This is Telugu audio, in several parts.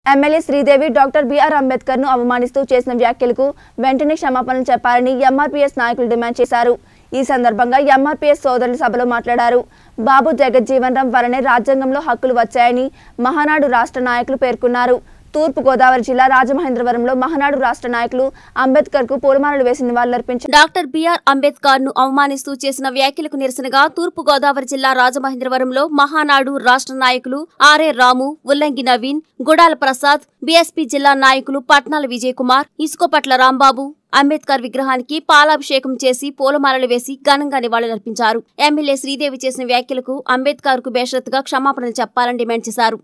MLA Sridevi doctor BR Ambedkar ను అవమానిస్తూ చేసిన వ్యాఖ్యలకు వెంటనే క్షమాపణలు చెప్పాలని ఎంఆర్పీఎస్ నాయకులు డిమాండ్ చేశారు ఈ సందర్భంగా ఎంఆర్పీఎస్ సోదరుల సభలో మాట్లాడారు బాబు జగజ్జీవన్ రామ్ వలనే రాజ్యాంగంలో హక్కులు వచ్చాయని మహానాడు రాష్ట్ర నాయకులు పేర్కొన్నారు తూర్పు గోదావరి జిల్లా రాజమహేంద్రవరంలో మహానాడు రాష్ట్ర నాయకులు అంబేద్కర్ కు పూలమాలలు వేసి నివాళులర్పించారు డాక్టర్ బిఆర్ అంబేద్కర్ ను అవమానిస్తూ చేసిన వ్యాఖ్యలకు నిరసనగా తూర్పు గోదావరి జిల్లా రాజమహేంద్రవరంలో మహానాడు రాష్ట్ర నాయకులు ఆర్ఏ రాము ఉల్లంగి నవీన్ గుడాల ప్రసాద్ బీఎస్పీ జిల్లా నాయకులు పట్నాల విజయ్ కుమార్ ఇసుకోపట్ల రాంబాబు అంబేద్కర్ విగ్రహానికి పాలాభిషేకం చేసి పూలమాలలు వేసి ఘనంగా నివాళులర్పించారు ఎమ్మెల్యే శ్రీదేవి చేసిన వ్యాఖ్యలకు అంబేద్కర్ కు బేషరతుగా క్షమాపణలు చెప్పాలని డిమాండ్ చేశారు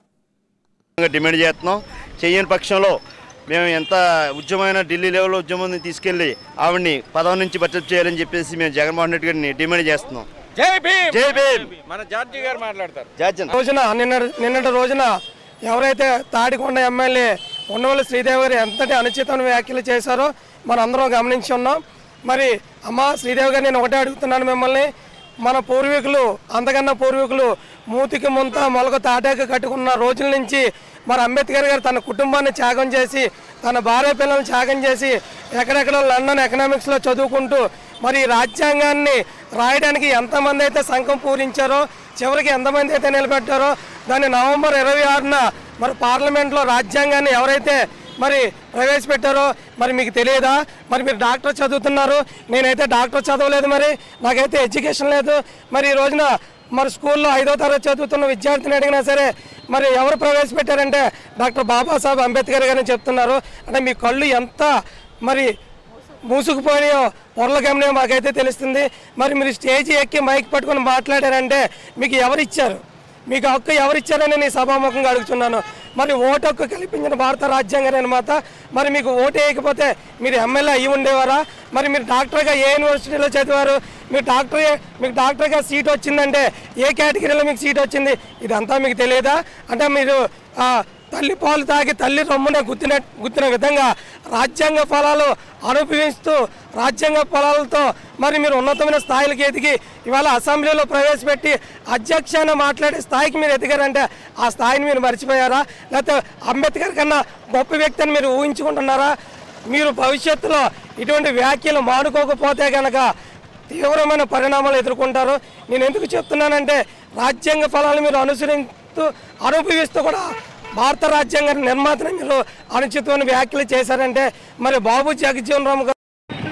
డిమాండ్ చేస్తున్నాం చేయని పక్షంలో మేము ఎంత ఉద్యమైన ఢిల్లీ లెవెల్లో ఉద్యమం తీసుకెళ్లి ఆవిడ్ని పదవి నుంచి బడ్జెట్ చేయాలని చెప్పేసి మేము జగన్మోహన్ రెడ్డి గారిని డిమాండ్ చేస్తున్నాం జై భీమ్ జై భీమ్ మన జార్జి గారు మాట్లాడతారు జార్జన్ రోజున నిన్న నిన్నటి రోజున ఎవరైతే తాడికొండ ఎమ్మెల్యే ఉండవల్లి శ్రీదేవి గారు ఎంతటి అనుచితమైన వ్యాఖ్యలు చేశారో మనందరం గమనించి ఉన్నాం మరి అమ్మ శ్రీదేవి గారు నేను ఒకటే అడుగుతున్నాను మిమ్మల్ని మన పూర్వీకులు అంతకన్నా పూర్వీకులు మూతికి ముంత మొలక తాటాక కట్టుకున్న రోజుల నుంచి మరి అంబేద్కర్ గారు తన కుటుంబాన్ని త్యాగం చేసి తన భార్య పిల్లల్ని త్యాగం చేసి ఎక్కడెక్కడో లండన్ ఎకనామిక్స్లో చదువుకుంటూ మరి ఈ రాజ్యాంగాన్ని రాయడానికి ఎంతమంది అయితే సంఘం పూరించారో చివరికి ఎంతమంది అయితే నిలబెట్టారో దాన్ని నవంబర్ ఇరవై ఆరున మరి పార్లమెంట్లో రాజ్యాంగాన్ని ఎవరైతే మరి ప్రవేశపెట్టారో మరి మీకు తెలియదా మరి మీరు డాక్టర్ చదువుతున్నారు నేనైతే డాక్టర్ చదవలేదు మరి నాకైతే ఎడ్యుకేషన్ లేదు మరి ఈ రోజున మరి స్కూల్లో ఐదో తరగతి చదువుతున్న విద్యార్థిని అడిగినా సరే మరి ఎవరు ప్రవేశపెట్టారంటే డాక్టర్ బాబాసాహెబ్ అంబేద్కర్ గారని చెప్తున్నారు అంటే మీ కళ్ళు ఎంత మరి మూసుకుపోయాయో పొరల గమనం మాకైతే తెలుస్తుంది మరి మీరు స్టేజ్ ఎక్కి మైక్ పట్టుకొని మాట్లాడారంటే మీకు ఎవరు ఇచ్చారు మీకు హక్కు ఎవరు ఇచ్చారని నేను సభాముఖంగా అడుగుతున్నాను మరి ఓటు హక్కు కల్పించిన భారత రాజ్యాంగ నిర్మాత మరి మీకు ఓటు వేయకపోతే మీరు ఎమ్మెల్యే అయ్యి ఉండేవారా మరి మీరు డాక్టర్గా ఏ యూనివర్సిటీలో చదివారు మీరు డాక్టర్ మీకు డాక్టర్గా సీట్ వచ్చిందంటే ఏ కేటగిరీలో మీకు సీట్ వచ్చింది ఇదంతా మీకు తెలియదా అంటే మీరు ఆ, తల్లి పాలు తాగి తల్లి రొమ్మున గుద్దిన గుద్దిన విధంగా రాజ్యాంగ ఫలాలు అనుభవిస్తూ రాజ్యాంగ ఫలాలతో మరి మీరు ఉన్నతమైన స్థాయిలకు ఎదిగి ఇవాళ అసెంబ్లీలో ప్రవేశపెట్టి అధ్యక్షాన మాట్లాడే స్థాయికి మీరు ఎదిగారంటే ఆ స్థాయిని మీరు మర్చిపోయారా లేకపోతే అంబేద్కర్ కన్నా గొప్ప వ్యక్తి అని మీరు ఊహించుకుంటున్నారా మీరు భవిష్యత్తులో ఇటువంటి వ్యాఖ్యలు మానుకోకపోతే కనుక తీవ్రమైన పరిణామాలు ఎదుర్కొంటారు నేను ఎందుకు చెప్తున్నానంటే రాజ్యాంగ ఫలాలు మీరు అనుసరిస్తూ అనుభవిస్తూ కూడా భారత రాజ్యాంగ నిర్మాతని మీరు అనుచితమైన వ్యాఖ్యలు చేశారంటే మరి బాబు జగజ్జీవన్ రామ్ గారు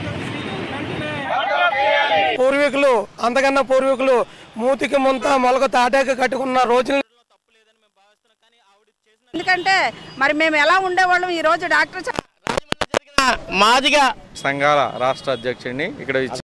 పూర్వీకులు అంతకన్నా పూర్వీకులు మూతికి ముంత మొలక తాటాక కట్టుకున్న రోజులు ఎందుకంటే మరి మేము ఎలా ఉండేవాళ్ళం ఈ రోజు డాక్టర్ చ- మాదిగా సంఘాల రాష్ట్ర అధ్యక్షుడిని ఇక్కడ ఇచ్చి